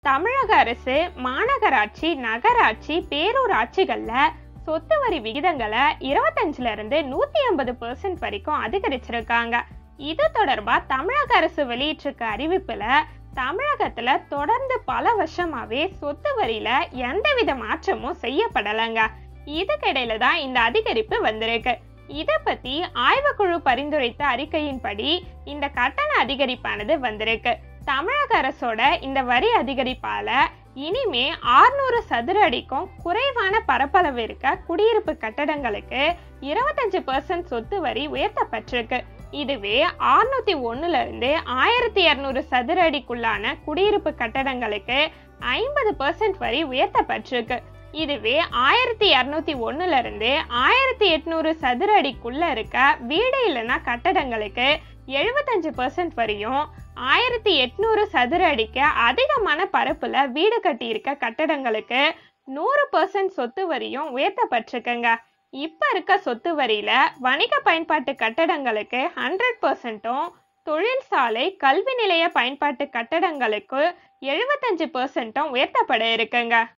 தமிழக அரசு மாநகராட்சி நகராட்சி பேரூராட்சிகள்ல சொத்து வரி விகிதங்களை இருபத்தஞ்சுல இருந்து நூத்தி ஐம்பது பெர்சென்ட் வரைக்கும் அதிகரிச்சிருக்காங்க இது தொடர்பா தமிழக அரசு வெளியிட்டிருக்க அறிவிப்புல தமிழகத்துல தொடர்ந்து பல வருஷமாவே சொத்து வரியில எந்தவித மாற்றமும் செய்யப்படலைங்க இதுக்கிடையில தான் இந்த அதிகரிப்பு வந்திருக்கு இத பத்தி ஆய்வுக்குழு பரிந்துரைத்த அறிக்கையின்படி இந்த கட்டண அதிகரிப்பானது வந்திருக்கு தமிழக அரசோட இந்த வரி அதிகரிப்பால இனிமே 600 சதுர அடிக்கும் குறைவான பரப்பளவு இருக்க குடியிருப்பு கட்டடங்களுக்கு இருபத்தஞ்சு பர்சன்ட் சொத்து வரி உயர்த்தப்பட்டிருக்கு இதுவே 601 ஒண்ணுல இருந்து ஆயிரத்தி இருநூறு சதுர அடிக்குள்ளான குடியிருப்பு கட்டடங்களுக்கு ஐம்பது பர்சன்ட் வரி உயர்த்தப்பட்டிருக்கு இதுவே ஆயிரத்தி இரநூத்தி ஒண்ணுல இருந்து ஆயிரத்தி எட்நூறு சதுர அடிக்குள்ள இருக்க வீடு இல்லைன்னா கட்டடங்களுக்கு எழுபத்தஞ்சு பர்சன்ட் வரியும் ஆயிரத்தி எட்நூறு சதுர அடிக்கு அதிகமான பரப்புல வீடு கட்டியிருக்க கட்டடங்களுக்கு நூறு பர்சன்ட் சொத்து வரியும் உயர்த்தப்பட்டிருக்குங்க இப்ப இருக்க சொத்து வரியில வணிக பயன்பாட்டு கட்டடங்களுக்கு ஹண்ட்ரட் பர்சன்ட்டும் தொழிற்சாலை கல்வி நிலைய பயன்பாட்டு கட்டடங்களுக்கு எழுபத்தஞ்சு பர்சன்ட்டும் உயர்த்தப்பட இருக்குங்க